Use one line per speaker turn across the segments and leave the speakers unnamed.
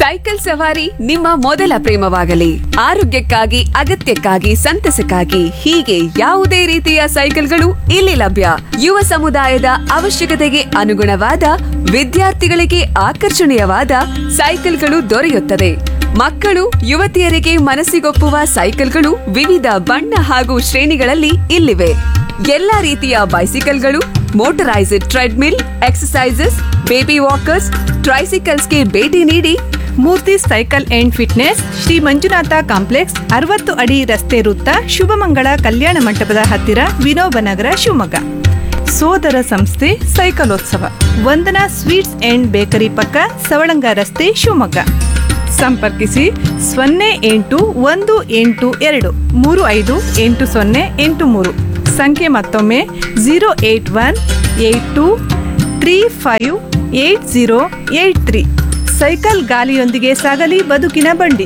Cycle ಸವಾರಿ ನಿಮ್ಮ ಮೊದಲ ಪ್ರೇಮವಾಗಲಿ ಆರೋಗ್ಯಕ್ಕಾಗಿ ಅಗತ್ಯಕ್ಕಾಗಿ ಸಂತಸಕ್ಕಾಗಿ ಹೀಗೆ ಯಾವುದೇ ರೀತಿಯ ಸೈಕಲ್ಗಳು ಇಲ್ಲಿ ಲಭ್ಯ ಯುವ ಸಮುದಾಯದ ಅವಶ್ಯಕತೆಗೆ ಅನುಗುಣವಾದ ವಿದ್ಯಾರ್ಥಿಗಳಿಗೆ ಆಕರ್ಷಣೀಯವಾದ ಸೈಕಲ್ಗಳು ದೊರೆಯುತ್ತದೆ ಮಕ್ಕಳು ಯುವತಿಯರಿಗೆ ಮನಸ್ಸಿಗೊಪ್ಪುವ ಸೈಕಲ್ಗಳು ವಿವಿಧ ಬಣ್ಣ ಹಾಗೂ ಶ್ರೇಣಿಗಳಲ್ಲಿ ಇಲ್ಲಿವೆ ಎಲ್ಲಾ ರೀತಿಯ ಬೈಸಿಕಲ್ಗಳು motorised treadmill exercises baby walkers ಟ್ರೈಸಿಕಲ್ಸ್ಗೆ ಭೇಟಿ ನೀಡಿ
Murthy cycle and fitness Shri Manjunatha complex ಅರವತ್ತು ಅಡಿ ರಸ್ತೆ ವೃತ್ತ ಶುಭಮಂಗಳ ಕಲ್ಯಾಣ ಮಂಟಪದ ಹತ್ತಿರ ವಿನೋಬ ನಗರ ಶಿವಮೊಗ್ಗ ಸೋದರ ಸಂಸ್ಥೆ ಸೈಕಲೋತ್ಸವ ವಂದನಾ ಸ್ವೀಟ್ಸ್ ಅಂಡ್ ಬೇಕರಿ ಪಕ್ಕ ಸವಳಂಗ ರಸ್ತೆ ಶಿವಮೊಗ್ಗ ಸಂಪರ್ಕಿಸಿ ಸೊನ್ನೆ ಎಂಟು ಒಂದು ಎಂಟು ಎರಡು ಮೂರು ಐದು ಎಂಟು ಸೊನ್ನೆ ಎಂಟು ಮೂರು ಸಂಖ್ಯೆ ಮತ್ತೊಮ್ಮೆ zero eight one eight two three five eight zero eight three cycle ಗಾಲಿಯೊಂದಿಗೆ ಸಾಗಲಿ ಬದುಕಿನ ಬಂಡಿ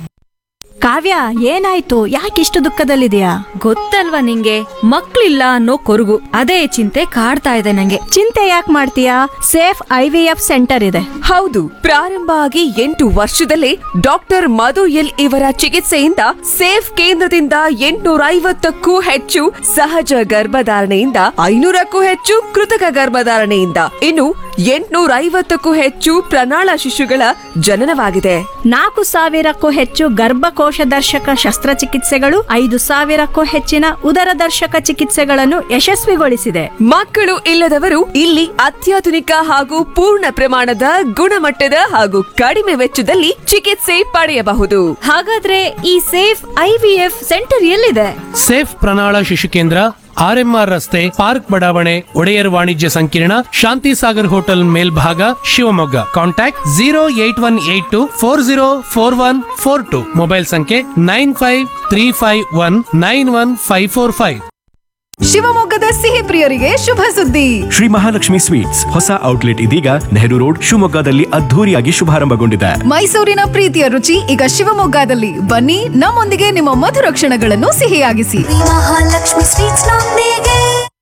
ಕಾವ್ಯ ಏನಾಯ್ತು ಯಾಕಿಷ್ಟು ದುಃಖದಲ್ಲಿದೆಯಾ
ಗೊತ್ತಲ್ವಾ ನಿಂಗೆ ಮಕ್ಳಿಲ್ಲ ಅನ್ನೋ ಕೊರಗು ಅದೇ ಚಿಂತೆ ಕಾಡ್ತಾ ಇದೆ ನಂಗೆ
ಚಿಂತೆ ಯಾಕೆ ಮಾಡ್ತೀಯಾ safe I V F centre ಇದೆ
ಹೌದು ಪ್ರಾರಂಭ ಆಗಿ ಎಂಟು ವರ್ಷದಲ್ಲೇ ಡಾಕ್ಟರ್ ಮಧು ಎಲ್ ಇವರ ಚಿಕಿತ್ಸೆಯಿಂದ ಸೇಫ್ ಕೇಂದ್ರದಿಂದ ಎಂಟುನೂರ ಐವತ್ತಕ್ಕೂ ಹೆಚ್ಚು ಸಹಜ ಗರ್ಭಧಾರಣೆಯಿಂದ ಐನೂರಕ್ಕೂ ಹೆಚ್ಚು ಕೃತಕ ಗರ್ಭಧಾರಣೆಯಿಂದ ಇನ್ನು ಎಂಟುನೂರ ಐವತ್ತಕ್ಕೂ ಹೆಚ್ಚು ಪ್ರಣಾಳ ಶಿಶುಗಳ ಜನನವಾಗಿದೆ
ನಾಲ್ಕು ಸಾವಿರಕ್ಕೂ ಹೆಚ್ಚು ಗರ್ಭಕೋಶ ದರ್ಶಕ ಶಸ್ತ್ರಚಿಕಿತ್ಸೆಗಳು ಐದು ಸಾವಿರಕ್ಕೂ ಹೆಚ್ಚಿನ ಉದರ ದರ್ಶಕ ಚಿಕಿತ್ಸೆಗಳನ್ನು ಯಶಸ್ವಿಗೊಳಿಸಿದೆ
ಮಕ್ಕಳು ಇಲ್ಲದವರು ಇಲ್ಲಿ ಅತ್ಯಾಧುನಿಕ ಹಾಗೂ ಪೂರ್ಣ ಪ್ರಮಾಣದ ಗುಣಮಟ್ಟದ ಹಾಗೂ ಕಡಿಮೆ ವೆಚ್ಚದಲ್ಲಿ ಚಿಕಿತ್ಸೆ ಪಡೆಯಬಹುದು
ಹಾಗಾದ್ರೆ ಈ safe I V F centre ಎಲ್ಲಿದೆ
ಸೇಫ್ ಪ್ರಣಾಳ ಶಿಶು ಕೇಂದ್ರ ಆರ್ಎಂಆರ್ ರಸ್ತೆ ಪಾರ್ಕ್ ಬಡಾವಣೆ ಒಡೆಯರ್ ವಾಣಿಜ್ಯ ಸಂಕೀರ್ಣ ಶಾಂತಿ ಸಾಗರ್ ಹೋಟೆಲ್ ಮೇಲ್ಭಾಗ Shivamogga contact zero eight one eight two four zero four one four two mobile ಸಂಖ್ಯೆ nine five three five one nine one five four five
ಶಿವಮೊಗ್ಗದ ಸಿಹಿ ಪ್ರಿಯರಿಗೆ ಶುಭ ಸುದ್ದಿ
ಶ್ರೀ ಮಹಾಲಕ್ಷ್ಮಿ ಸ್ವೀಟ್ಸ್ ಹೊಸ ಔಟ್ಲೆಟ್ ಇದೀಗ ನೆಹರು ರೋಡ್ ಶಿವಮೊಗ್ಗದಲ್ಲಿ ಅದ್ಧೂರಿಯಾಗಿ ಶುಭಾರಂಭಗೊಂಡಿದೆ
ಮೈಸೂರಿನ ಪ್ರೀತಿಯ ರುಚಿ ಈಗ ಶಿವಮೊಗ್ಗದಲ್ಲಿ ಬನ್ನಿ ನಮ್ಮೊಂದಿಗೆ ನಿಮ್ಮ ಮಧುರ ಕ್ಷಣಗಳನ್ನು ಸಿಹಿಯಾಗಿಸಿ
ಮಹಾಲಕ್ಷ್ಮಿ ಸ್ವೀಟ್ಸ್ ನೊಂದಿಗೆ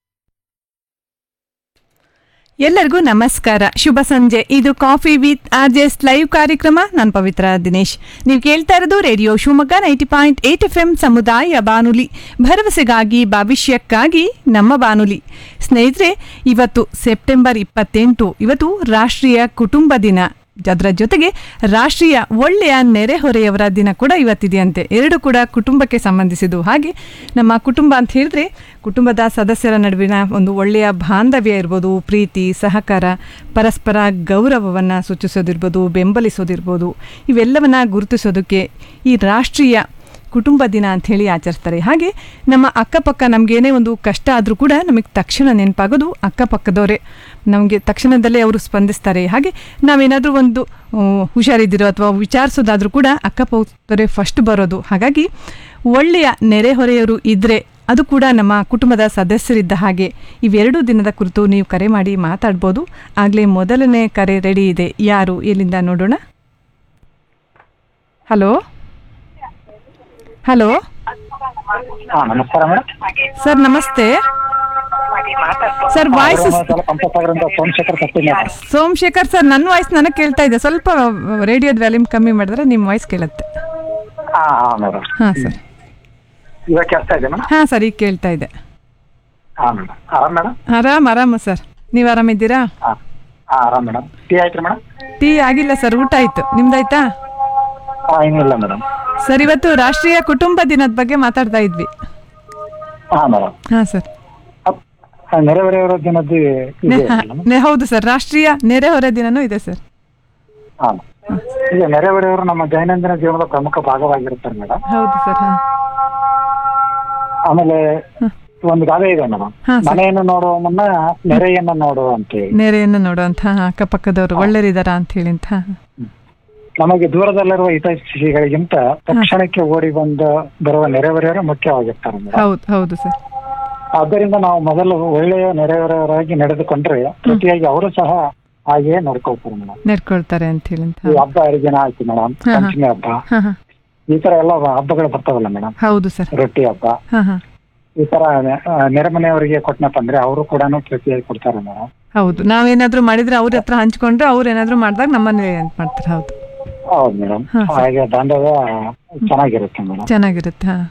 ಎಲ್ಲರಿಗೂ ನಮಸ್ಕಾರ ಶುಭ ಸಂಜೆ ಇದು coffee with R Js live ಕಾರ್ಯಕ್ರಮ ನಾನು ಪವಿತ್ರ ದಿನೇಶ್ ನೀವು ಕೇಳ್ತಾ ಇರೋದು radio Shivamogga ninety point eight F M ಸಮುದಾಯ ಬಾನುಲಿ ಭರವಸೆಗಾಗಿ ಭವಿಷ್ಯಕ್ಕಾಗಿ ನಮ್ಮ ಬಾನುಲಿ ಸ್ನೇಹಿತರೆ ಇವತ್ತು ಸೆಪ್ಟೆಂಬರ್ ಇಪ್ಪತ್ತೆಂಟು ಇವತ್ತು ರಾಷ್ಟ್ರೀಯ ಕುಟುಂಬ ದಿನ ಅದರ ಜೊತೆಗೆ ರಾಷ್ಟ್ರೀಯ ಒಳ್ಳೆಯ ನೆರೆಹೊರೆಯವರ ದಿನ ಕೂಡ ಇವತ್ತಿದೆಯಂತೆ ಎರಡು ಕೂಡ ಕುಟುಂಬಕ್ಕೆ ಸಂಬಂಧಿಸಿದ್ದು ಹಾಗೆ ನಮ್ಮ ಕುಟುಂಬ ಅಂತ ಹೇಳಿದ್ರೆ ಕುಟುಂಬದ ಸದಸ್ಯರ ನಡುವಿನ ಒಂದು ಒಳ್ಳೆಯ ಬಾಂಧವ್ಯ ಇರ್ಬೋದು ಪ್ರೀತಿ ಸಹಕಾರ ಪರಸ್ಪರ ಗೌರವವನ್ನು ಸೂಚಿಸೋದಿರ್ಬೋದು ಬೆಂಬಲಿಸೋದಿರ್ಬೋದು ಇವೆಲ್ಲವನ್ನ ಗುರುತಿಸೋದಕ್ಕೆ ಈ ರಾಷ್ಟ್ರೀಯ ಕುಟುಂಬ ದಿನ ಅಂಥೇಳಿ ಆಚರಿಸ್ತಾರೆ ಹಾಗೆ ನಮ್ಮ ಅಕ್ಕಪಕ್ಕ ನಮಗೇನೇ ಒಂದು ಕಷ್ಟ ಆದರೂ ಕೂಡ ನಮಗೆ ತಕ್ಷಣ ನೆನಪಾಗೋದು ಅಕ್ಕಪಕ್ಕದವರೇ ನಮಗೆ ತಕ್ಷಣದಲ್ಲೇ ಅವರು ಸ್ಪಂದಿಸ್ತಾರೆ ಹಾಗೆ ನಾವೇನಾದರೂ ಒಂದು ಆ, ಹುಷಾರಿದ್ದಿರೋ ಅಥವಾ ವಿಚಾರಿಸೋದಾದರೂ ಕೂಡ ಅಕ್ಕಪಕ್ಕದವರೇ ಫಸ್ಟ್ ಬರೋದು ಹಾಗಾಗಿ ಒಳ್ಳೆಯ ನೆರೆಹೊರೆಯವರು ಇದ್ದರೆ ಅದು ಕೂಡ ನಮ್ಮ ಕುಟುಂಬದ ಸದಸ್ಯರಿದ್ದ ಹಾಗೆ ಇವೆರಡೂ ದಿನದ ಕುರಿತು ನೀವು ಕರೆ ಮಾಡಿ ಮಾತಾಡ್ಬೋದು ಆಗಲೇ ಮೊದಲನೇ ಕರೆ ರೆಡಿ ಇದೆ ಯಾರು ಎಲ್ಲಿಂದ ನೋಡೋಣ ಹಲೋ ಹಲೋ
ಹಾ ನಮಸ್ಕಾರ ಮೇಡಮ್
ಸರ್ ನಮಸ್ತೆ ಸರ್ ವಾಯ್ಸ್
ಪಂಪಸಾಗರಿಂದ ಸೋಮಶೇಖರ್ ಕಟ್ಟಿ ಮೇಡಮ್
ಸೋಮಶೇಖರ್ ಸರ್ ನನ್ನ ವಾಯ್ಸ್ ನನಗೆ ಕೇಳ್ತಾ ಇದೆ ಸ್ವಲ್ಪ ರೇಡಿಯೋದ ವ್ಯಾಲ್ಯೂಮ್ ಕಮ್ಮಿ ಮಾಡಿದ್ರೆ ನಿಮ್ಮ ವಾಯ್ಸ್ ಕೇಳುತ್ತೆ
ಹಾ ಹಾ ಮೇಡಮ್
ಹಾಂ ಸರ್
ಇವಾಗ ಕೇಳ್ತಾ ಇದೆ ಮೇಡಮ್
ಹಾಂ ಸರ್ ಈಗ ಕೇಳ್ತಾ ಇದೆ
ಹಾ ಮೇಡಮ್ ಆರಾಮ್ ಮೇಡಮ್
ಆರಾಮ್ ಆರಾಮ ಸರ್ ನೀವು ಆರಾಮಿದ್ದೀರಾ
ಹಾ ಹಾ ಆರಾಮ್ ಮೇಡಮ್ ಟೀ ಆಯ್ತು ಮೇಡಮ್
ಟೀ ಆಗಿಲ್ಲ ಸರ್ ಊಟ ಆಯಿತು ನಿಮ್ದಾಯ್ತಾ
ಹಾ ಏನಿಲ್ಲ ಮೇಡಮ್
ಸರ್ ಇವತ್ತು ರಾಷ್ಟ್ರೀಯ ಕುಟುಂಬ ದಿನದ ಬಗ್ಗೆ ಮಾತಾಡ್ತಾ ಇದ್ವಿ
ಹಾ ಮೇಡಮ್
ಹಾಂ ಸರ್
ನೆರೆಹೊರೆಯವರ ದಿನದ್ದು ಇದೆ ಮೇಡಮ್
ನೆ- ಹೌದು ಸರ್ ರಾಷ್ಟ್ರೀಯ ನೆರೆಹೊರೆ ದಿನನೂ ಇದೆ ಸರ್
ಹಾ ಈಗ ನೆರೆಹೊರೆಯವರು ನಮ್ಮ ದೈನಂದಿನ ಜೀವನದ ಪ್ರಮುಖ ಭಾಗವಾಗಿರ್ತಾರೆ ಮೇಡಮ್
ಹೌದು ಸರ್ ಹಾಂ
ಆಮೇಲೆ ಒಂದು ಗಾದೆ ಇದೆ ಮೇಡಮ್
ಹಾ, ಸರ್.
ಮನೆಯನ್ನು ನೋಡುವ ಮುನ್ನ ನೆರೆಯನ್ನು ನೋಡುವ ಅಂತ ಹೇಳಿ
ನೆರೆಯನ್ನು ನೋಡುವಂಥ ಅಕ್ಕಪಕ್ಕದವರು ಒಳ್ಳೆರಿದಾರ ಅಂತ ಹೇಳಿ ಅಂತ
ನಮಗೆ ದೂರದಲ್ಲಿರುವ ಹಿತೈಷಿಗಳಿಗಿಂತ ತಕ್ಷಣಕ್ಕೆ ಓಡಿ ಬಂದು ಬರುವ ನೆರೆಹೊರೆಯವರು ಮುಖ್ಯವಾಗಿರ್ತಾರೆ ಮೇಡಮ್
ಹೌದು ಹೌದು ಸರ್
ಆದ್ದರಿಂದ ನಾವು ಮೊದಲು ಒಳ್ಳೆಯ ನೆರೆಹೊರೆಯವರಾಗಿ ನಡೆದುಕೊಂಡ್ರೆ ಪ್ರತಿಯಾಗಿ ಅವರು ಸಹ ಹಾಗೆಯೇ ನಡ್ಕೊಳ್ತಾರೆ ಮೇಡಮ್
ನಡ್ಕೊಳ್ತಾರೆ ಅಂತ ಹೇಳಿ ಅಂತ
ಈ ಹಬ್ಬ ಹರಿದಿನ ಆಯ್ತು ಮೇಡಮ್
ಹಾ, ಹಾ.
ಪಂಚಮಿ ಹಬ್ಬ
ಹಾಂ ಹಾಂ
ಈ ತರ ಎಲ್ಲ ಹಬ್ಬಗಳು ಬರ್ತಾವಲ್ಲ ಮೇಡಮ್
ಹೌದು ಸರ್
ರೊಟ್ಟಿ ಹಬ್ಬ
ಹಾಂ ಹಾಂ
ಈ ತರ ಆ, ನೆರೆಮನೆಯವರಿಗೆ ಕೊಟ್ಟನಪ್ಪ ಅಂದ್ರೆ ಅವರು ಕೂಡ ಪ್ರತಿಯಾಗಿ ಕೊಡ್ತಾರೆ ಮೇಡಮ್
ಹೌದು ನಾವೇನಾದ್ರೂ ಮಾಡಿದ್ರೆ ಅವ್ರ ಹತ್ರ ಹಂಚ್ಕೊಂಡ್ರೆ ಅವ್ರು ಏನಾದ್ರೂ ಮಾಡಿದಾಗ ನಮ್ಮನೆ ಅಂತ ಮಾಡ್ತಾರೆ ಹೌದು
ಹೌದು ಮೇಡಮ್
ಹಾ, ಸರ್.
ಹಾಗೆ ಬಾಂಧವ್ಯ ಚೆನ್ನಾಗಿರುತ್ತೆ ಮೇಡಮ್
ಚೆನ್ನಾಗಿರುತ್ತೆ ಹಾ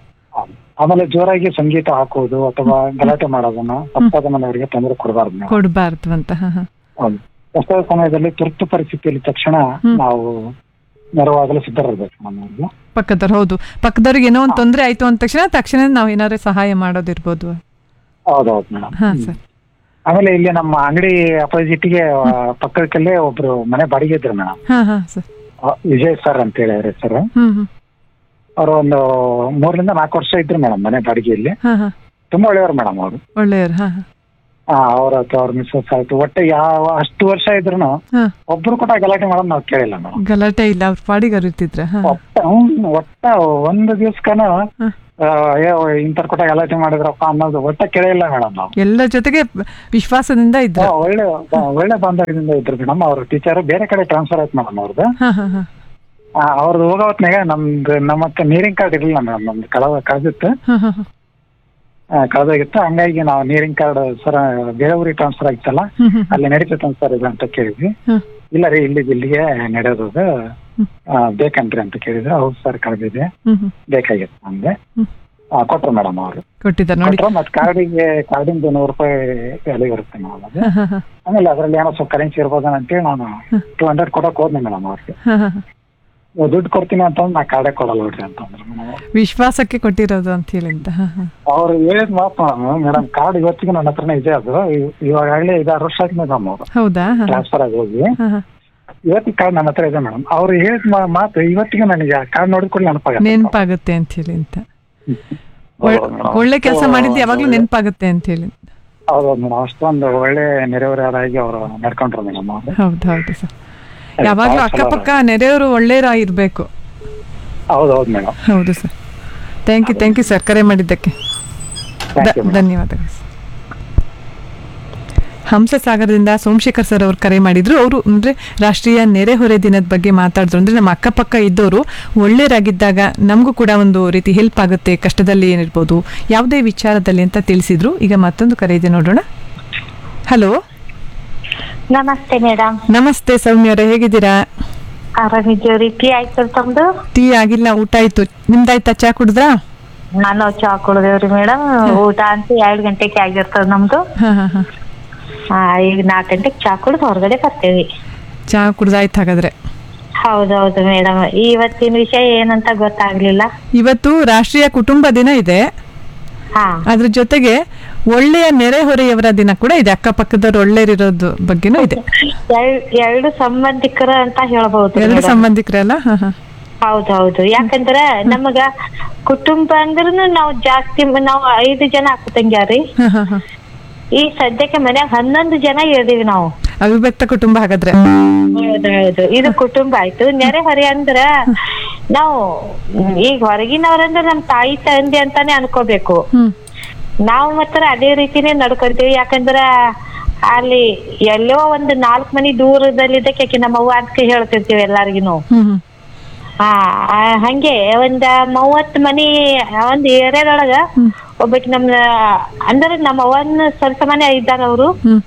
ಆಮೇಲೆ ಜೋರಾಗಿ ಸಂಗೀತ ಹಾಕುವುದು ಅಥವಾ ಗಲಾಟೆ ಮಾಡೋದನ್ನ ತಪ್ಪಾದ ಮನೆಯವರಿಗೆ ತೊಂದರೆ ಕೊಡಬಾರ್ದು ಮೇಡಮ್
ಕೊಡಬಾರ್ದು ಅಂತ ಹಾ ಹಾ
ಹೌದು ಎಷ್ಟೋ ಸಮಯದಲ್ಲಿ ತುರ್ತು ಪರಿಸ್ಥಿತಿಯಲ್ಲಿ ತಕ್ಷಣ ನಾವು ನೆರವಾಗಲು ಸಿದ್ಧರಿರ್ಬೇಕು ಮೇಡಮ್ ಅವ್ರಿಗೆ
ಪಕ್ಕದವ್ರು ಹೌದು ಪಕ್ಕದವ್ರಿಗೆ ಏನೋ ಒಂದು ತೊಂದರೆ ಆಯ್ತು ಅಂದ ತಕ್ಷಣ ತಕ್ಷಣ ನಾವು ಏನಾದ್ರು ಸಹಾಯ ಮಾಡೋದಿರ್ಬೋದು
ಹೌದೌದು ಮೇಡಮ್
ಹಾ ಸರ್
ಆಮೇಲೆ ಇಲ್ಲಿ ನಮ್ಮ ಅಂಗಡಿ ಅಪೋಸಿಟ್ಗೆ ಪಕ್ಕದಲ್ಲೇ ಒಬ್ರು ಮನೆ ಬಾಡಿಗೆ ಇದ್ರು ಮೇಡಮ್
ಹಾ ಹಾ ಸರ್
ವಿಜಯ್ ಸರ್ ಅಂತ ಹೇಳಿ ಅವ್ರ ಹೆಸರು
ಹ್ಮ್ ಹ್ಮ್
ಅವರು ಒಂದು ಮೂರರಿಂದ ನಾಲ್ಕು ವರ್ಷ ಇದ್ರು ಮೇಡಮ್ ಮನೆ ಬಾಡಿಗೆಯಲ್ಲಿ
ಹಾ ಹಾ
ತುಂಬಾ ಒಳ್ಳೆಯವರು ಮೇಡಮ್ ಅವರು
ಒಳ್ಳೆಯವ್ರು ಹಾ ಹಾ
ಅವ್ರ ಅಥವಾ ಅವ್ರ ಮಿಸ್ಸಸ್ ಆಯ್ತು ಒಟ್ಟೆ ಯಾವ ಅಷ್ಟು ವರ್ಷ ಇದ್ರು
ಹಾ
ಒಬ್ರು ಕೂಡ ಗಲಾಟೆ ಮಾಡೋದು ನಾವು ಕೇಳಿಲ್ಲ ಮೇಡಮ್
ಗಲಾಟೆ ಇಲ್ಲ ಅವ್ರ ಪಾಡಿಗೆ ಅರಿತಿದ್ರ ಹಾ
ಒಟ್ಟ ಹ್ಮ್, ಒಟ್ಟ ಒಂದು ದಿವ್ಸಕನ
ಹ್ಮ್.
ಇಂತರ ಕೊಟ್ಟ ಗಲಾಟೆ ಮಾಡಿದ್ರಪ್ಪ ಅನ್ನೋದು ಒಟ್ಟ ಕೇಳಿಲ್ಲ ಮೇಡಮ್ ನಾವು
ಎಲ್ಲ ಜೊತೆಗೆ ವಿಶ್ವಾಸದಿಂದ ಇದ್ರ
ಆ, ಒಳ್ಳೆ ಆ, ಒಳ್ಳೆ ಬಾಂಧವ್ಯದಿಂದ ಇದ್ರು ಮೇಡಮ್ ಅವ್ರ ಟೀಚರ್ ಬೇರೆ ಕಡೆ ಟ್ರಾನ್ಸ್ಫರ್ ಆಯ್ತು ಮೇಡಮ್ ಅವ್ರದ್ದು
ಹಾ ಹಾ ಹಾ
ಆ, ಅವ್ರದ್ದು ಹೋಗೋ ಹೊತ್ನಾಗ ನಮ್ದು ನಮ್ಮ ಹತ್ರ ನೀರಿನ ಕಾರ್ಡ್ ಇರಲಿಲ್ಲ ಮೇಡಮ್ ನಮ್ದು ಕಳೆದ ಕಳೆದಿತ್ತು
ಹಾ ಹಾ ಹಾ
ಆ, ಕಳೆದೋಗಿತ್ತು ಹಂಗಾಗಿ ನಾವು ನೀರಿನ ಕಾರ್ಡ್ ಸರ್ ಬೇರೆ ಊರಿಗೆ ಟ್ರಾನ್ಸ್ಫರ್ ಆಗಿತ್ತಲ್ಲ
ಹ್ಮ್ ಹ್ಮ್
ಅಲ್ಲಿ ನಡೀತೈತೆ ಸರ್ ಇದು ಅಂತ ಕೇಳಿದ್ವಿ
ಹ್ಮ್.
ಇಲ್ಲ ರೀ ಇಲ್ಲಿ ಇಲ್ಲಿಗೆ ನಡೆಯೋದು ಆ, ಬೇಕಂತ್ರಿ ಅಂತ ಕೇಳಿದ್ರು ಹೌದು ಸರ್ ಕಳೆದಿದೆ
ಹ್ಮ್ ಹ್ಮ್
ಬೇಕಾಗಿತ್ತು ನಮ್ಗೆ
ಹ್ಮ್.
ಆ, ಕೊಟ್ರು ಮೇಡಮ್ ಅವರು
ಕೊಟ್ಟಿದ್ದಾರೆ ನೋಡಿ
ಕೊಟ್ರು ಮತ್ತೆ ಕಾರ್ಡಿಗೆ ಕಾರ್ಡಿಂದ ನೂರು ರೂಪಾಯಿ ವ್ಯಾಲ್ಯೂ ಇರುತ್ತೆ ಮೇಡಮ್ ಅದು
ಹಾ ಹಾ ಹಾ
ಆಮೇಲೆ ಅದರಲ್ಲಿ ಏನೋ ಸ್ವಲ್ಪ ಕರೆನ್ಸಿ ಇರ್ಬೋದು ಅಂತೇಳಿ ನಾನು ಟೂ ಹಂಡ್ರೆಡ್ ಕೊಡಕ್ ಹೋದ್ನಿ ಮೇಡಮ್ ಅವ್ರಿಗೆ
ಹಾ ಹಾ ಹಾ.
ನೀವು ದುಡ್ಡು ಕೊಡ್ತೀನಿ ಅಂತಂದ್ರೆ ನಾ ಕಾರ್ಡೇ ಕೊಡಲ್ಲ ನೋಡ್ರಿ ಅಂತಂದ್ರು ಮೇಡಮ್
ವಿಶ್ವಾಸಕ್ಕೆ ಕೊಟ್ಟಿರೋದು ಅಂತ ಹೇಳಿ ಅಂತ ಹಾ ಹಾ
ಅವ್ರು ಹೇಳಿದ ಮಾತು ಮೇಡಮ್ ಕಾರ್ಡ್ ಇವತ್ತಿಗೆ ನನ್ನ ಹತ್ರನೇ ಇದೆ ಅದು ಇವ್- ಇವಾಗಲೇ ಐದಾರು ವರ್ಷ ಆಯ್ತು ಮೇಡಮ್ ಅವರು
ಹೌದಾ ಹಾ ಹಾ.
ಟ್ರಾನ್ಸ್ಫರ್ ಆಗಿ ಹೋಗಿ
ಹಾ ಹಾ
ಇವತ್ತಿಗೆ ಕಾರ್ಡ್ ನನ್ನ ಹತ್ರ ಇದೆ ಮೇಡಮ್ ಅವ್ರು ಹೇಳಿದ ಮಾ- ಮಾತು ಇವತ್ತಿಗೆ ನನಗೆ ಕಾರ್ಡ್ ನೋಡಿದ ಕೂಡ ನೆನಪಾಗತ್ತೆ
ನೆನಪಾಗುತ್ತೆ ಅಂತ ಹೇಳಿ ಅಂತ ಒಳ್-
ಹೌದು ಮೇಡಮ್.
ಒಳ್ಳೆ ಕೆಲಸ ಮಾಡಿದ್ದು ಯಾವಾಗ್ಲೂ ನೆನಪಾಗುತ್ತೆ ಅಂತ ಹೇಳಿ
ಹೌದೌದು ಮೇಡಮ್ ಅಷ್ಟೊಂದು ಒಳ್ಳೆ ನೆರೆಹೊರೆಯವರಾಗಿ ಅವರು ನಡ್ಕೊಂಡ್ರು ಮೇಡಮ್ ಅವರು
ಹೌದು ಹೌದು ಸರ್ ಯಾವಾಗ್ಲೂ ಅಕ್ಕಪಕ್ಕ ನೆರೆಯವರು ಒಳ್ಳೆಯವರಾಗಿರ್ಬೇಕು
ಹೌದೌದು ಮೇಡಮ್
ಹೌದು sir thank you thank you sir ಕರೆ ಮಾಡಿದ್ದಕ್ಕೆ
Thank
ದ-
you, madam.
ಧನ್ಯವಾದಗಳು ಸರ್ ಹಂಸಸಾಗರದಿಂದ ಸೋಮಶೇಖರ್ ಸರ್ ಅವರು ಕರೆ ಮಾಡಿದ್ರು ಅವರು ಅಂದ್ರೆ ರಾಷ್ಟ್ರೀಯ ನೆರೆಹೊರೆ ದಿನದ ಬಗ್ಗೆ ಮಾತಾಡಿದ್ರು ಅಂದ್ರೆ ನಮ್ಮ ಅಕ್ಕಪಕ್ಕ ಇದ್ದವರು ಒಳ್ಳೆಯರಾಗಿದ್ದಾಗ ನಮಗೂ ಕೂಡ ಒಂದು ರೀತಿ ಹೆಲ್ಪ್ ಆಗುತ್ತೆ ಕಷ್ಟದಲ್ಲಿ ಏನಿರ್ಬೋದು ಯಾವುದೇ ವಿಚಾರದಲ್ಲಿ ಅಂತ ತಿಳಿಸಿದ್ರು ಈಗ ಮತ್ತೊಂದು ಕರೆ ಇದೆ ನೋಡೋಣ ಹಲೋ
ನಮಸ್ತೆ ಮೇಡಮ್
ನಮಸ್ತೆ ಸೌಮ್ಯರೇ ಹೇಗಿದ್ದೀರಾ
ಆರಾಮಿದ್ದೀವ್ರಿ ಟೀ ಆಯ್ತು ತಮ್ದು
ಟೀ ಆಗಿಲ್ಲ ಊಟ ಆಯ್ತು ನಿಮ್ದಾಯ್ತಾ ಚಾ ಕುಡಿದ್ರಾ
ನಾನು ಚಾ ಕುಡ್ದೇವ್ರಿ ಮೇಡಮ್ ಊಟ ಅಂತ ಎರಡ್ ಗಂಟೆಗೆ ಆಗಿರ್ತದ ನಮ್ದು
ಹಾ ಹಾ ಹಾ
ಆ, ಈಗ ನಾಲ್ಕು ಗಂಟೆಗೆ ಚಾ ಕುಡ್ದು ಹೊರಗಡೆ ಬರ್ತೇವಿ
ಚಾ ಕುಡ್ದಾಯ್ತು ಹಾಗಾದ್ರೆ
ಹೌದೌದು ಮೇಡಮ್ ಇವತ್ತಿನ ವಿಷಯ ಏನಂತ ಗೊತ್ತಾಗ್ಲಿಲ್ಲ
ಇವತ್ತು ರಾಷ್ಟ್ರೀಯ ಕುಟುಂಬ ದಿನ ಇದೆ
ಹಾ
ಅದ್ರ ಜೊತೆಗೆ ಒಳ್ಳೆಯ ನೆರೆಹೊರೆಯವರ ದಿನ ಕೂಡ ಇದೆ ಅಕ್ಕಪಕ್ಕದವ್ರು ಒಳ್ಳೆಯರಿರೋದು ಬಗ್ಗೆನೂ ಇದೆ
ಎರ್- ಎರಡು ಸಂಬಂಧಿಕರ ಅಂತ ಹೇಳ್ಬಹುದು
ಎರಡು
madam.
ಸಂಬಂಧಿಕರಲ್ಲ ಹಾ ಹಾ
ಹೌದೌದು ಯಾಕಂದ್ರ ನಮಗ ಕುಟುಂಬ ಅಂದ್ರೂ ನಾವು ಜಾಸ್ತಿ ನಾವು ಐದು ಜನ ಅಕ್ಕ ತಂಗ್ಯಾರಿ
ಹಾ ಹಾ ಹಾ
ಈ ಸದ್ಯಕ್ಕೆ ಮನ್ಯಾಗ ಹನ್ನೊಂದು ಜನ ಇದ್ದೀವಿ ನಾವು
ಅವಿಭಕ್ತ ಕುಟುಂಬ ಹಾಗಾದ್ರೆ
ಹೌದೌದು ಇದು ಕುಟುಂಬ ಆಯ್ತು ನೆರೆಹೊರೆ ಅಂದ್ರ ನಾವು ಈಗ ಹೊರಗಿನವ್ರಂದ್ರ ನಮ್ ತಾಯಿ ತಂದೆ ಅಂತಾನೆ ಅನ್ಕೋಬೇಕು
ಹ್ಮ್
ನಾವು ಮಾತ್ರ ಅದೇ ರೀತಿನೇ ನಡ್ಕೊಂತೀವಿ ಯಾಕಂದ್ರ ಅಲ್ಲಿ ಎಲ್ಲೋ ಒಂದು ನಾಲ್ಕ್ ಮನಿ ದೂರದಲ್ಲಿದ್ದಕ್ಕೆ ಆಕಿ ನಮ್ಮ ಅವ್ವ ಅಂತ ಹೇಳ್ತಿರ್ತೀವಿ ಎಲ್ಲಾರ್ಗಿನು
ಹ್ಮ್ ಹ್ಮ್
ಹಾ ಆ, ಹಂಗೆ ಒಂದ ಮೂವತ್ ಮನಿ ಒಂದ್ ಏರಿಯಾದೊಳಗ ಒಬ್ಬಾಕಿ ನಮ್ ಅಂದ್ರ ನಮ್ಮ ಅವ್ವನ ಸ್ವಲ್ಪ ಮನೆ ಇದ್ದಾರ ಅವ್ರು
ಹ್ಮ್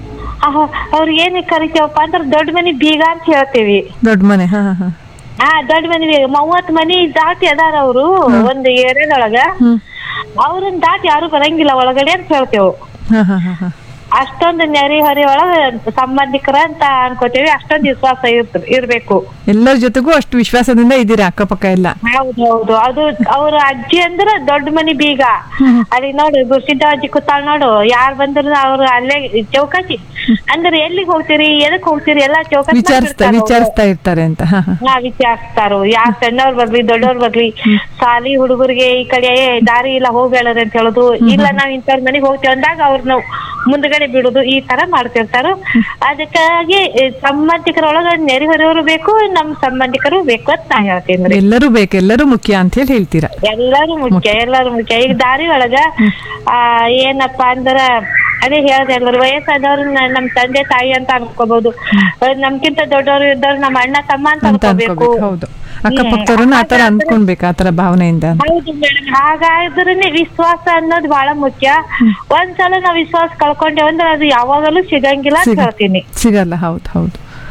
ಅವ್ರಿಗೆ ಏನ್ ಕರಿತೇವಪ್ಪ ಅಂದ್ರ ದೊಡ್ಡ ಮನಿ ಬೀಗ ಅಂತ ಹೇಳ್ತೇವಿ
ದೊಡ್ಡ ಮನೆ ಹಾ ಹಾ ಹಾ
ಹಾ ದೊಡ್ಡ ಮನಿ ಬೀಗ ಮೂವತ್ ಮನಿ ದಾಟಿ ಅದಾರ ಅವ್ರು ಒಂದ್ ಏರಿಯಾದೊಳಗ
ಹ್ಮ್
ಅವ್ರನ್ನ ದಾಟಿ ಯಾರು ಬರಂಗಿಲ್ಲ ಒಳಗಡೆ ಅಂತ ಹೇಳ್ತೇವ್
ಹಾ ಹಾ ಹಾ ಹಾ
ಅಷ್ಟೊಂದು ನೆರೆ ಹೊರೆ ಒಳಗ ಸಂಬಂಧಿಕರ ಅಂತ ಅನ್ಕೋತೇವಿ ಅಷ್ಟೊಂದು ವಿಶ್ವಾಸ ಇರ್ತ ಇರ್ಬೇಕು
ಎಲ್ಲರ ಜೊತೆಗೂ ಅಷ್ಟು ವಿಶ್ವಾಸದಿಂದ ಇದ್ದೀರಾ ಅಕ್ಕಪಕ್ಕ ಎಲ್ಲ
ಹೌದೌದು ಅದು ಅವ್ರ ಅಜ್ಜಿ ಅಂದ್ರ ದೊಡ್ಡ ಮನಿ ಬೀಗ ಅಲ್ಲಿ ನೋಡು ಗುರ್ಸಿದ್ದ ಅಜ್ಜಿ ಕೂತಾಳ ನೋಡು ಯಾರ್ ಬಂದ್ರು ಅವ್ರು ಅಲ್ಲೇ ಚೌಕಾಸಿ ಅಂದ್ರೆ ಎಲ್ಲಿಗ್ ಹೋಗ್ತೀರಿ ಎದಕ್ ಹೋಗ್ತೀರಿ ಎಲ್ಲಾ ಚೌಕಾಸಿ
ವಿಚಾರಿಸ್ತಾ
ಮಾಡ್ತಿರ್ತಾರ್ ಅವ್ರು.
ವಿಚಾರಿಸ್ತಾ ಇರ್ತಾರೆ ಅಂತ ಹಾ ಹಾ
ಹಾ ವಿಚಾರಿಸ್ತಾರು ಯಾರ್ ಸಣ್ಣವ್ರ್ ಬರ್ಲಿ ದೊಡ್ಡವ್ರ್ ಬರ್ಲಿ ಸಾಲಿ ಹುಡುಗರಿಗೆ ಈ ಕಡೆ "ಏ, ದಾರಿ ಇಲ್ಲ ಹೋಗ್ಬೇಡ್ರಿ ಅಂತ ಹೇಳುದು ಇಲ್ಲ ನಾವ್ ಇಂಥವ್ರ ಮನೆಗ್ ಹೋಗ್ತೇವೆ ಅಂದಾಗ ಅವ್ರನ್ನ ಮುಂದ್ಗಡೆ ಬಿಡುದು ಈ ತರ ಮಾಡ್ತಿರ್ತಾರು ಅದಕ್ಕಾಗಿ ಈ ಸಂಬಂಧಿಕರೊಳಗ ನೆರೆಹೊರೆಯವರು ಬೇಕು ನಮ್ ಸಂಬಂಧಿಕರು ಬೇಕು ಅಂತ ನಾ ಹೇಳ್ತೀನಿ
ಎಲ್ಲರೂ ಬೇಕು ಎಲ್ಲರೂ ಮುಖ್ಯ ಅಂತ ಹೇಳಿ ಹೇಳ್ತೀರಾ
ಎಲ್ಲಾರು ಮುಖ್ಯ ಎಲ್ಲಾರು ಮುಖ್ಯ ಈಗ ದಾರಿ ಒಳಗ ಆ ಏನಪ್ಪಾ ಅಂದ್ರ ಅದೇ ಹೇಳ್ದೆ ಎಲ್ಲರು ವಯಸ್ಸಾದವ್ರು ನ- ನಮ್ ತಂದೆ ತಾಯಿ ಅಂತ ಅನ್ಕೋಬಹುದು ನಮ್ಕಿಂತ ದೊಡ್ಡವರು ಇದ್ದವ್ರು ನಮ್ಮ ಅಣ್ಣ ತಮ್ಮ ಅಂತ
ಅಂತ
ಅನ್ಕೋಬೇಕು
ಅನ್ಕೋಬೇಕು ಹೌದು ಅಕ್ಕಪಕ್ಕದವ್ರನ್ನ ಆತರ ಅನ್ಕೊಳ್ಬೇಕು ಆತರ ಭಾವನೆಯಿಂದ
ಹೌದು ಮೇಡಮ್ ಹಾಗಾದ್ರೇನೆ ವಿಶ್ವಾಸ ಅನ್ನೋದು ಬಹಳ ಮುಖ್ಯ ಒಂದ್ಸಲ ನಾವ್ ವಿಶ್ವಾಸ ಕಳ್ಕೊಂಡೇವ್ ಅಂದ್ರೆ ಅದು ಯಾವಾಗಲೂ ಸಿಗಂಗಿಲ್ಲ ಅಂತ
ಸಿಗ-
ಹೇಳ್ತೀನಿ
ಸಿಗಲ್ಲ ಹೌದು ಹೌದು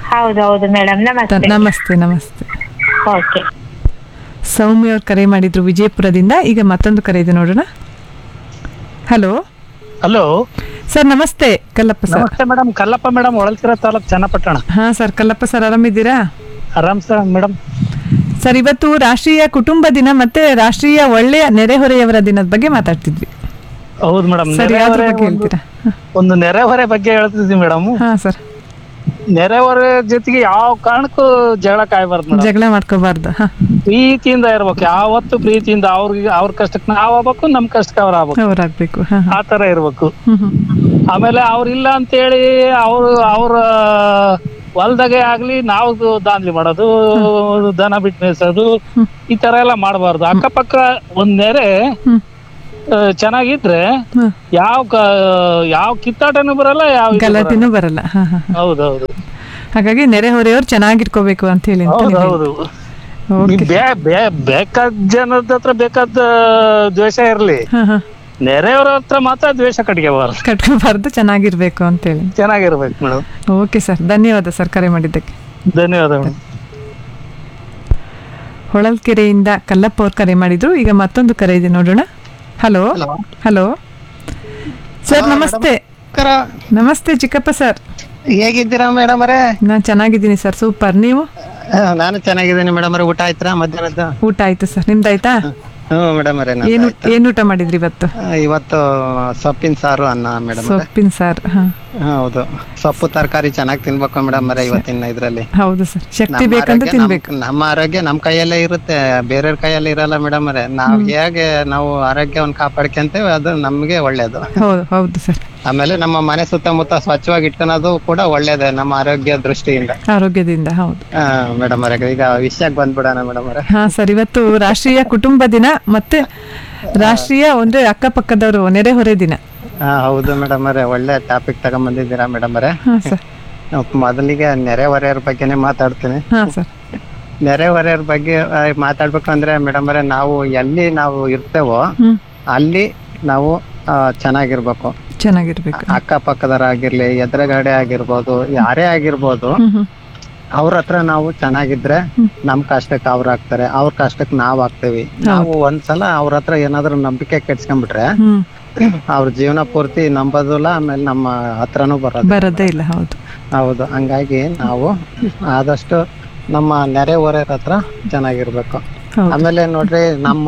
ಹೌದೌದು ಮೇಡಮ್ ನಮಸ್ತೆ
ನಮಸ್ತೆ ನಮಸ್ತೆ
ಓಕೆ
ಸೌಮ್ಯ ಅವ್ರು ಕರೆ ಮಾಡಿದ್ರು ವಿಜಯಪುರದಿಂದ ಈಗ ಮತ್ತೊಂದು ಕರೆ ಇದೆ ನೋಡೋಣ ಹಲೋ
ಹಲೋ
ಸರ್ ನಮಸ್ತೆ ಕಲ್ಲಪ್ಪ ಸರ್
ನಮಸ್ತೆ ಮೇಡಮ್ ಕಲ್ಲಪ್ಪ ಮೇಡಮ್ ಹೊಳಲ್ಕೆರೆ ತಾಲೂಕ್ ಚನ್ನಪಟ್ಟಣ
ಹಾ ಸರ್ ಕಲ್ಲಪ್ಪ ಸರ್ ಆರಾಮಿದ್ದೀರಾ
ಆರಾಮ್ ಸರ್ ಮೇಡಮ್
ಸರ್ ಇವತ್ತು ರಾಷ್ಟ್ರೀಯ ಕುಟುಂಬ ದಿನ ಮತ್ತೆ ರಾಷ್ಟ್ರೀಯ ಒಳ್ಳೆಯ ನೆರೆಹೊರೆಯವರ ದಿನದ ಬಗ್ಗೆ ಮಾತಾಡ್ತಿದ್ವಿ
ಹೌದು ಮೇಡಮ್
ಸರ್ ಯಾವ್ದ್ರ ಬಗ್ಗೆ ಹೇಳ್ತೀರಾ
ಒಂದು ನೆರೆಹೊರೆ ಬಗ್ಗೆ ಹೇಳ್ತಿದ್ವಿ ಮೇಡಮ್
ಹಾ ಸರ್
ನೆರೆಹೊರೆ ಜೊತೆಗೆ ಯಾವ ಕಾರಣಕ್ಕೂ ಜಗಳ ಕಾಯ್ಬಾರ್ದು ಮೇಡಮ್
ಜಗಳ ಮಾಡ್ಕೋಬಾರ್ದು ಹಾ
ಪ್ರೀತಿಯಿಂದ ಇರ್ಬೇಕು ಯಾವತ್ತು ಪ್ರೀತಿಯಿಂದ ಅವ್ರಿಗೆ ಅವ್ರ ಕಷ್ಟಕ್ಕೆ ನಾವ್ ಆಗ್ಬೇಕು ನಮ್ ಕಷ್ಟಕ್ಕೆ ಅವ್ರ ಆಗ್ಬೇಕು
ಅವ್ರಾಗ್ಬೇಕು ಹಾ
ಆ ತರ ಇರ್ಬೇಕು
ಹ್ಮ್ ಹ್ಮ್
ಆಮೇಲೆ ಅವ್ರಿಲ್ಲ ಅಂತೇಳಿ ಅವ್ರು ಅವ್ರ ಹೊಲ್ದಾಗೆ ಆಗ್ಲಿ ನಾವು ದಾನ್ಲಿ ಮಾಡೋದು ದನ ಬಿಟ್ಟು ಮೇಯ್ಸೋದು ಈ ತರ ಎಲ್ಲ ಮಾಡಬಾರ್ದು ಅಕ್ಕಪಕ್ಕ ಒಂದ್ ನೆರೆ ಆ, ಚೆನ್ನಾಗಿದ್ರೆ ಯಾವ ಕ- ಯಾವ ಕಿತ್ತಾಟನೂ ಬರಲ್ಲ ಯಾವ ಇದು ಬರಲ್ಲ.
ಗಲಾಟೆನೂ ಬರಲ್ಲ ಹಾ ಹಾ
ಹೌದೌದು
ಹಾಗಾಗಿ ನೆರೆಹೊರೆಯವ್ರು ಚೆನ್ನಾಗಿಟ್ಕೋಬೇಕು ಅಂತ ಹೇಳಿ ಅಂತ
ಹೌದು
ನೀವು
ಹೌದು
ಓಕೆ
ಈ ಬೇ- ಬೇ- ಬೇಕಾದ ಜನದ ಹತ್ರ ಬೇಕಾದ ದ್ವೇಷ ಇರ್ಲಿ
ಹಾ ಹಾ
ನೆರೆಯವರ ಹತ್ರ ಮಾತ್ರ ದ್ವೇಷ ಕಟ್ಕೋಬಾರ್ದು
ಕಟ್ಕೋಬಾರ್ದು ಚೆನ್ನಾಗಿರ್ಬೇಕು ಅಂತೇಳಿ
ಚೆನ್ನಾಗಿರ್ಬೇಕು ಮೇಡಮ್
ಓಕೆ ಸರ್ ಧನ್ಯವಾದ ಸರ್ ಕರೆ ಮಾಡಿದ್ದಕ್ಕೆ
ಧನ್ಯವಾದ ಮೇಡಮ್
ಹೊಳಲ್ಕೆರೆಯಿಂದ ಕಲ್ಲಪ್ಪ ಅವ್ರು ಕರೆ ಮಾಡಿದ್ರು ಈಗ ಮತ್ತೊಂದು ಕರೆ ಇದೆ ನೋಡೋಣ ಹಲೋ ಹಲೋ ಸರ್ ನಮಸ್ತೆ ನಮಸ್ತೆ ಚಿಕ್ಕಪ್ಪ ಸರ್
ಹೇಗಿದ್ದೀರಾ ಮೇಡಮ್ ಅವರೇ
ನಾನು ಚೆನ್ನಾಗಿದ್ದೀನಿ ಸರ್ ಸೂಪರ್ ನೀವು
ನಾನು ಚೆನ್ನಾಗಿದ್ದೀನಿ ಮೇಡಮ್ ಅವರೇ ಊಟ ಆಯ್ತಾ ಮಧ್ಯಾಹ್ನದ
ಊಟ ಆಯ್ತು ಸರ್ ನಿಮ್ದಾಯ್ತಾ
ಹ್ಞೂ ಮೇಡಮ್ ಅವರೇ
ಏನು ಏನು ಊಟ ಮಾಡಿದ್ರಿ ಇವತ್ತು
ಇವತ್ತು ಸೊಪ್ಪಿನ ಸಾರು ಅನ್ನ ಮೇಡಮ್ ಅವರೇ
ಸೊಪ್ಪಿನ ಸಾರು ಹಾ
ಹೌದು ಸೊಪ್ಪು ತರಕಾರಿ ಚೆನ್ನಾಗಿ ತಿನ್ಬೇಕು ಮೇಡಮ್ ಅವರೇ ಇವತ್ತಿನ ಇದ್ರಲ್ಲಿ
ಹೌದು ಸರ್ ಶಕ್ತಿ
ನಮ್ಮ
ಬೇಕಂತ
ಆರೋಗ್ಯ
ತಿನ್ಬೇಕು
ನಮ್- ನಮ್ಮ ಆರೋಗ್ಯ ನಮ್ ಕೈಯಲ್ಲೇ ಇರುತ್ತೆ ಬೇರೆಯವ್ರ ಕೈಯಲ್ಲಿ ಇರಲ್ಲ ಮೇಡಮ್ ಅವರೇ ನಾವ್ ಹೇಗೆ ನಾವು ಆರೋಗ್ಯವನ್ನು ಕಾಪಾಡ್ಕೊಂತೇವೆ ಅದು ನಮ್ಗೆ ಒಳ್ಳೇದು
ಹೌದು ಹೌದು ಸರ್
ಆಮೇಲೆ ನಮ್ಮ ಮನೆ ಸುತ್ತಮುತ್ತ ಸ್ವಚ್ಛವಾಗಿ ಇಟ್ಕೊಳೋದು ಕೂಡ ಒಳ್ಳೇದೇ ನಮ್ಮ ಆರೋಗ್ಯ ದೃಷ್ಟಿಯಿಂದ
ಆರೋಗ್ಯದಿಂದ ಹೌದು
ಮೇಡಮ್ ಅವರೇ ಈಗ ವಿಷಯಕ್ಕೆ ಬಂದ್ಬಿಡೋಣ ಮೇಡಮ್ ಅವರೇ
ಹಾ ಸರ್ ಇವತ್ತು ರಾಷ್ಟ್ರೀಯ ಕುಟುಂಬ ದಿನ ಮತ್ತೆ ರಾಷ್ಟ್ರೀಯ ಒಂದು ಅಕ್ಕಪಕ್ಕದವರು ನೆರೆಹೊರೆ ದಿನ
ಹಾ ಹೌದು ಮೇಡಮ್ ಅವರೇ ಒಳ್ಳೆ ಟಾಪಿಕ್ ತಗೊಂಬಂದಿದ್ದೀರಾ ಮೇಡಮ್ ಅವರೇ
ಹಾ ಸರ್
ಮೊದಲಿಗೆ ನೆರೆಹೊರೆಯವ್ರ ಬಗ್ಗೆನೇ ಮಾತಾಡ್ತೀನಿ
ಹಾ ಸರ್
ನೆರೆಹೊರೆಯವ್ರ ಬಗ್ಗೆ ಆ, ಮಾತಾಡ್ಬೇಕು ಅಂದ್ರೆ ಮೇಡಮ್ ಅವರೇ ನಾವು ಎಲ್ಲಿ ನಾವು ಇರ್ತೇವೋ
ಹ್ಮ್
ಅಲ್ಲಿ ನಾವು ಆ, ಚೆನ್ನಾಗಿರ್ಬೇಕು
ಚೆನ್ನಾಗಿರ್ಬೇಕು
ಅಕ್ಕಪಕ್ಕದವರಾಗಿರ್ಲಿ ಎದುರುಗಡೆ ಆಗಿರ್ಬೋದು ಯಾರೇ ಆಗಿರ್ಬೋದು
ಹ್ಮ್ ಹ್ಮ್
ಅವ್ರ ಹತ್ರ ನಾವು ಚೆನ್ನಾಗಿದ್ರೆ ನಮ್ ಕಷ್ಟಕ್ಕೆ ಅವ್ರ ಆಗ್ತಾರೆ ಅವ್ರ ಕಷ್ಟಕ್ಕೆ ನಾವ್ ಆಗ್ತೇವಿ ನಾವು ಒಂದ್ಸಲ ಅವ್ರ ಹತ್ರ ಏನಾದ್ರು ನಂಬಿಕೆ ಕೆಡ್ಸ್ಕೊಂಡ್ಬಿಟ್ರೆ
ಹ್ಮ್
ಅವ್ರ ಜೀವನ ಪೂರ್ತಿ ನಂಬೋದಿಲ್ಲ ಆಮೇಲೆ ನಮ್ಮ ಹತ್ರನೂ ಬರೋದು
ಬರೋದೇ ಇಲ್ಲ ಹೌದು
ಹೌದು ಹಂಗಾಗಿ ನಾವು ಆದಷ್ಟು ನಮ್ಮ ನೆರೆ ಹೊರೆಯವ್ರ ಹತ್ರ ಚೆನ್ನಾಗಿರ್ಬೇಕು
ಹೌದು.
ಆಮೇಲೆ ನೋಡ್ರಿ ನಮ್ಮ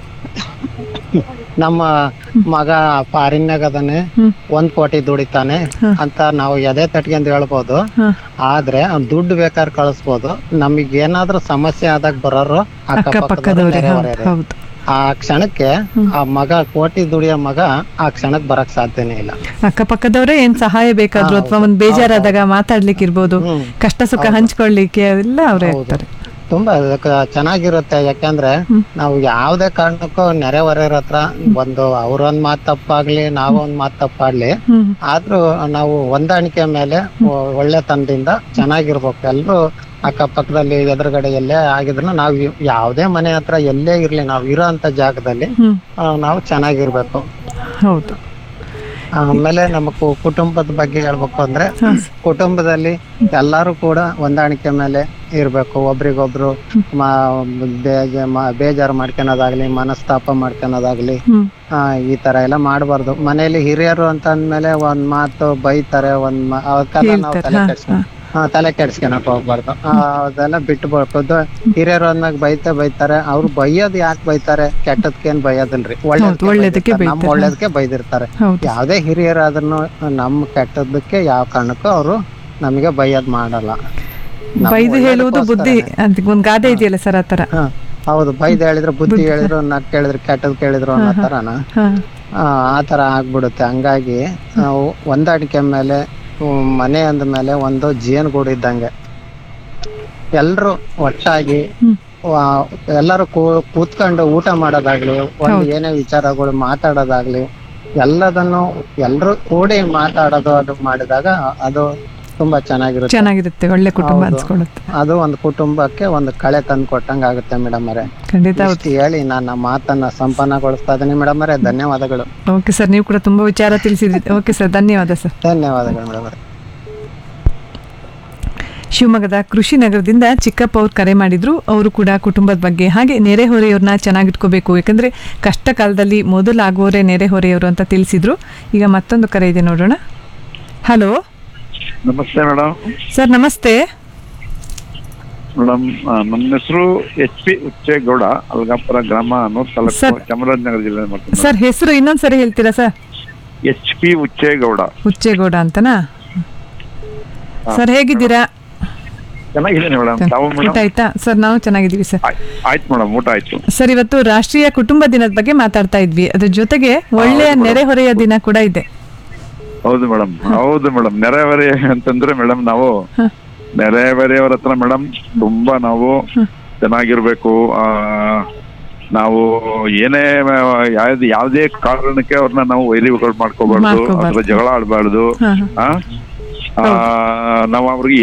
ನಮ್ಮ ಮಗ ಫಾರಿನ್ಯಾಗ ಅದಾನೆ ಒಂದ್ ಕೋಟಿ ದುಡಿತಾನೆ ಅಂತ ನಾವು ಎದೆ ತಟ್ಕೊಂಡ್ ಹೇಳ್ಬೋದು ಆದ್ರೆ ಅವ್ನ್ ದುಡ್ಡು ಬೇಕಾದ್ರೆ ಕಳಿಸ್ಬೋದು ನಮಗ್ ಏನಾದ್ರೂ ಸಮಸ್ಯೆ ಆದಾಗ ಬರೋರು ಅಕ್ಕಪಕ್ಕದವ್ರು
ಅಕ್ಕಪಕ್ಕದವ್ರೆ ಹೌದು
ನೆರೆಹೊರೆಯವ್ರೆ.
ಹೌದು
ಆ ಕ್ಷಣಕ್ಕೆ ಆ ಮಗ ಕೋಟಿ ದುಡಿಯೋ ಮಗ ಆ ಕ್ಷಣಕ್ ಬರಕ್ ಸಾಧ್ಯನೇ ಇಲ್ಲ
ಅಕ್ಕಪಕ್ಕದವರೇ ಏನ್ ಸಹಾಯ ಬೇಕಾದ್ರು ಅಥವಾ ಒಂದ್ ಬೇಜಾರಾದಾಗ ಮಾತಾಡ್ಲಿಕ್ಕೆ ಇರ್ಬೋದು ಕಷ್ಟ ಸುಖ ಹಂಚ್ಕೊಳ್ಲಿಕ್ಕೆ ಎಲ್ಲ ಅವರೇ ಆಗ್ತಾರೆ
ತುಂಬಾ ಅದಕ್ಕೆ ಚೆನ್ನಾಗಿರುತ್ತೆ ಯಾಕಂದ್ರೆ ನಾವು ಯಾವ್ದೇ ಕಾರಣಕ್ಕೂ ನೆರೆ ಹೊರೆಯವ್ರ ಹತ್ರ ಒಂದು ಅವ್ರೊಂದ್ ಮಾತ್ ತಪ್ಪಾಗ್ಲಿ ನಾವೊಂದ್ ಮಾತ್ ತಪ್ಪಾಗ್ಲಿ
ಹ್ಮ್
ಆದ್ರೂ ನಾವು ಹೊಂದಾಣಿಕೆ ಮೇಲೆ ಒ- ಒಳ್ಳೆತನದಿಂದ ಚೆನ್ನಾಗಿರ್ಬೇಕು ಎಲ್ರು ಅಕ್ಕಪಕ್ಕದಲ್ಲಿ ಎದುರುಗಡೆ ಎಲ್ಲೇ ಆಗಿದ್ರು ನಾವು ಯ್- ಯಾವ್ದೇ ಮನೆ ಹತ್ರ ಎಲ್ಲೇ ಇರ್ಲಿ ನಾವು ಇರೋ ಅಂತ ಜಾಗದಲ್ಲಿ
ಹ್ಮ್
ಆ, ನಾವು ಚೆನ್ನಾಗಿರ್ಬೇಕು
ಹೌದು
ಆಮೇಲೆ ನಮ್ಮ ಕು- ಕುಟುಂಬದ ಬಗ್ಗೆ ಹೇಳ್ಬೇಕು ಅಂದ್ರೆ ಕುಟುಂಬದಲ್ಲಿ ಎಲ್ಲಾರು ಕೂಡ ಹೊಂದಾಣಿಕೆ ಮೇಲೆ ಇರ್ಬೇಕು ಒಬ್ರಿಗೊಬ್ರು ಮ- ಬೇಜ- ಮ- ಬೇಜಾರು ಮಾಡ್ಕೊಳೋದಾಗ್ಲಿ ಮನಸ್ತಾಪ ಮಾಡ್ಕೊಳೋದಾಗ್ಲಿ
ಹ್ಮ್
ಆ, ಈ ತರ ಎಲ್ಲ ಮಾಡಬಾರ್ದು ಮನೆಯಲ್ಲಿ ಹಿರಿಯರು ಅಂತ ಅಂದ್ಮೇಲೆ ಒಂದ್ ಮಾತು ಬೈತಾರೆ ಒಂದ್ ಮಾ- ಅವಕ್ಕೆಲ್ಲ ನಾವು
ಹೇಳ್ತಾರೆ,
ತಲೆ
ಹಾ,
ಕೆಡ್ಸ್ಕೊಂಡ್ ಹಾ ತಲೆ ಕೆಡ್ಸ್ಕೊಳಕ್ ಹೋಗ್ಬಾರ್ದು ಆ, ಅದೆಲ್ಲ ಬಿಟ್ಟು ಬಿಡ್ಬೋದು ಹಿರಿಯರು ಅಂದಾಗ ಬೈತೆ ಬೈತಾರೆ ಅವ್ರು ಬೈಯೋದ್ ಯಾಕೆ ಬೈತಾರೆ ಕೆಟ್ಟದ್ಕೇನ್ ಬೈಯೋದಿಲ್ರಿ ಒಳ್ಳೇದಕ್ಕೆ
ಒಳ್ಳೇದಕ್ಕೆ
ಬೈದಿರ್ತಾರೆ. ನಮ್ಮ
ಬೈತಾರೆ.
ಒಳ್ಳೇದಕ್ಕೆ ಬೈದಿರ್ತಾರೆ
ಹೌದು.
ಯಾವ್ದೇ ಹಿರಿಯರಾದ್ರೂ ನಮ್ಮ ಕೆಟ್ಟದಕ್ಕೆ ಯಾವ ಕಾರಣಕ್ಕೂ ಅವರು ನಮಗೆ ಬೈಯೋದ್ ಮಾಡಲ್ಲ ನಮ್ಮ
ಬೈದು ಹೇಳುವುದು ಬುದ್ಧಿ
ಒಳ್ಳೇದಕ್ಕೋಸ್ಕರನೇ.
ಅಂತ ಒಂದ್ ಗಾದೆ ಇದೆಯಲ್ಲ ಸರ್ ಆತರ
ಹಾ, ಹೌದು ಬೈದ್ ಹೇಳಿದ್ರು ಬುದ್ಧಿ ಹೇಳಿದ್ರು ನಕ್ ಕೇಳಿದ್ರು ಕೆಟ್ಟದ್ ಕೇಳಿದ್ರು ಅನ್ನೋ ತರನ
ಹಾ
ಆ ಆ ತರ ಆಗ್ಬಿಡುತ್ತೆ ಹಂಗಾಗಿ ನಾವು ಹೊಂದಾಣಿಕೆ ಮೇಲೆ ಹ್ಮ್, ಮನೆ ಅಂದ ಮೇಲೆ ಒಂದು ಜೇನುಗೂಡು ಇದ್ದಂಗೆ ಎಲ್ರು ಒಟ್ಟಾಗಿ ವಾ- ಎಲ್ಲರೂ ಕೂ- ಕೂತ್ಕೊಂಡು ಊಟ ಮಾಡೋದಾಗ್ಲಿ ಒಂದು ಏನೇ ವಿಚಾರಗಳು ಮಾತಾಡೋದಾಗ್ಲಿ ಎಲ್ಲದನ್ನು ಎಲ್ರು ಕೂಡಿ ಮಾತಾಡೋದು ಅದು ಮಾಡಿದಾಗ ಅದು ತುಂಬಾ ಚೆನ್ನಾಗಿರುತ್ತೆ
ಚೆನ್ನಾಗಿರುತ್ತೆ ಒಳ್ಳೆ ಕುಟುಂಬ
ಹೌದು.
ಅನ್ಸ್ಕೊಳ್ಳುತ್ತೆ
ಅದು ಒಂದು ಕುಟುಂಬಕ್ಕೆ ಒಂದು ಕಳೆ ತಂದು ಕೊಟ್ಟಂಗ ಆಗುತ್ತೆ ಮೇಡಮ್ ಅವರೇ
ಖಂಡಿತ ಹೌದು
ಇಷ್ಟು ಹೇಳಿ ನನ್ನ ಮಾತನ್ನ ಸಂಪನ್ನಗೊಳಿಸ್ತಾ ಇದ್ದೀನಿ ಮೇಡಮ್ ಅವರೇ ಧನ್ಯವಾದಗಳು
ಓಕೆ ಸರ್ ನೀವು ಕೂಡ ತುಂಬಾ ವಿಚಾರ ತಿಳಿಸಿದ್ರಿ ಓಕೆ ಸರ್ ಧನ್ಯವಾದ ಸರ್
ಧನ್ಯವಾದಗಳು ಮೇಡಮ್ ಅವರೇ
ಶಿವಮೊಗ್ಗದ ಕೃಷಿ ನಗರದಿಂದ ಚಿಕ್ಕಪ್ಪ ಅವ್ರು ಕರೆ ಮಾಡಿದ್ರು ಅವರು ಕೂಡ ಕುಟುಂಬದ ಬಗ್ಗೆ ಹಾಗೆ ನೆರೆಹೊರೆಯವ್ರನ್ನ ಚೆನ್ನಾಗಿಟ್ಕೋಬೇಕು ಯಾಕಂದ್ರೆ ಕಷ್ಟ ಕಾಲದಲ್ಲಿ ಮೊದಲಾಗುವವರೇ ನೆರೆಹೊರೆಯವರು ಅಂತ ತಿಳಿಸಿದ್ರು ಈಗ ಮತ್ತೊಂದು ಕರೆ ಇದೆ ನೋಡೋಣ ಹಲೋ
ನಮಸ್ತೆ ಮೇಡಮ್
ಸರ್ ನಮಸ್ತೆ
ಮೇಡಮ್ ನಮ್ಮ ಹೆಸರು ಎಚ್ ಪಿ ಉಚ್ಚೇಗೌಡ ಅಲ್ಗಾಪುರ ಗ್ರಾಮ ಅನ್ನೋದು ತಾಲೂಕು
ಸರ್.
ಚಾಮರಾಜನಗರ ಜಿಲ್ಲೆ ಮಾಡ್ತೀನಿ
ಸರ್ ಹೆಸರು ಇನ್ನೊಂದ್ಸರಿ ಹೇಳ್ತೀರಾ sir
H P Ucchegowda
Hucchegowda ಅಂತನಾ ಸರ್ ಹೇಗಿದ್ದೀರಾ
ಚೆನ್ನಾಗಿದ್ದೀನಿ ಮೇಡಮ್ ತಾವು
ಊಟ
ಮೇಡಮ್
ಆಯ್ತಾ ಸರ್ ನಾವು ಚೆನ್ನಾಗಿದ್ದೀವಿ ಸರ್
ಆಯ್ತು ಮೇಡಮ್ ಊಟ ಆಯ್ತು
ಸರ್ ಇವತ್ತು ರಾಷ್ಟ್ರೀಯ ಕುಟುಂಬ ದಿನದ ಬಗ್ಗೆ ಮಾತಾಡ್ತಾ ಇದ್ವಿ ಅದ್ರ ಜೊತೆಗೆ ಒಳ್ಳೆಯ ನೆರೆಹೊರೆಯ ದಿನ ಕೂಡ ಇದೆ
ಹೌದು ಮೇಡಮ್ ಹೌದು ಮೇಡಮ್ ನೆರೆಹೊರೆ ಅಂತಂದ್ರೆ ಮೇಡಮ್ ನಾವು ನೆರೆಹೊರೆಯವರ ಹತ್ರ ಮೇಡಮ್ ತುಂಬಾ ನಾವು ಚೆನ್ನಾಗಿರ್ಬೇಕು ಆ ನಾವು ಏನೇ ಯಾವ್ದು ಯಾವುದೇ ಕಾರಣಕ್ಕೆ ಅವ್ರನ್ನ ನಾವು ವೈರಿಗಳು ಮಾಡ್ಕೋಬಾರ್ದು
ಮಾಡ್ಕೋಬಾರ್ದು.
ಅಥವಾ ಜಗಳ ಆಡಬಾರ್ದು
ಹಾ, ಹಾ.
ನಾವು ಅವ್ರಿಗೆ